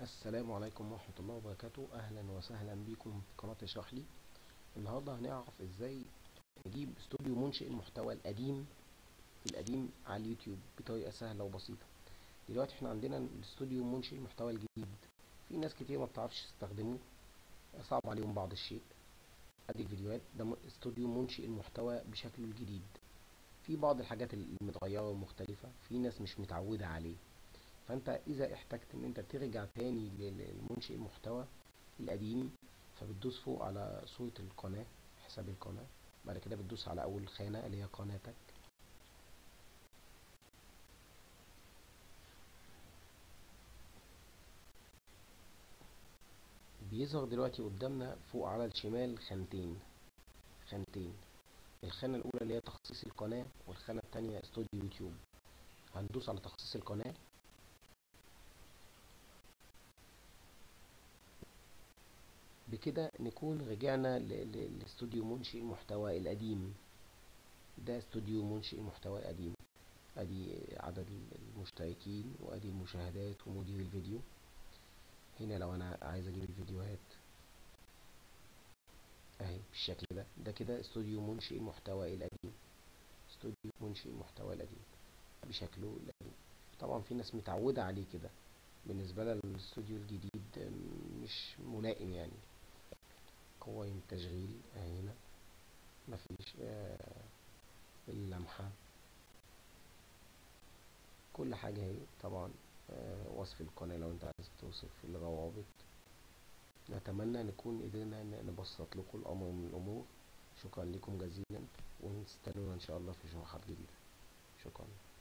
السلام عليكم ورحمة الله وبركاته أهلا وسهلا بكم في قناة اشرح لي النهاردة هنعرف ازاي نجيب استوديو منشئ المحتوى القديم القديم على اليوتيوب بطريقة سهلة وبسيطة دلوقتي احنا عندنا الاستوديو منشئ المحتوى الجديد في ناس كتير ما بتعرفش تستخدمه صعب عليهم بعض الشيء ادي الفيديوهات ده استوديو منشئ المحتوى بشكله الجديد في بعض الحاجات المتغيرة ومختلفة في ناس مش متعودة عليه فانت اذا احتجت ان انت ترجع تاني للمنشئ المحتوى القديم فبتدوس فوق على صورة القناة حساب القناة بعد كده بتدوس على اول خانة اللي هي قناتك بيظهر دلوقتي قدامنا فوق على الشمال خانتين خانتين الخانة الأولى اللي هي تخصيص القناة والخانة التانية استوديو يوتيوب هندوس على تخصيص القناة بكده نكون رجعنا لاستوديو منشئ المحتوى القديم ده استوديو منشئ المحتوى القديم ادي عدد المشتركين وادي المشاهدات ومدير الفيديو هنا لو انا عايز اجيب الفيديوهات اهي بالشكل ده ده كده استوديو منشئ المحتوى القديم استوديو منشئ المحتوى القديم بشكله القديم طبعا في ناس متعودة عليه كده بالنسبة لها الاستوديو الجديد مش ملائم يعني قوائم التشغيل اهي هنا مفيش آه اللمحة كل حاجة اهي طبعا آه وصف القناة لو انت عايز توصف الروابط نتمنى نكون قدرنا نبسط لكم الامر من الامور شكرا لكم جزيلا ونستنونا ان شاء الله في شروحات جديدة شكرا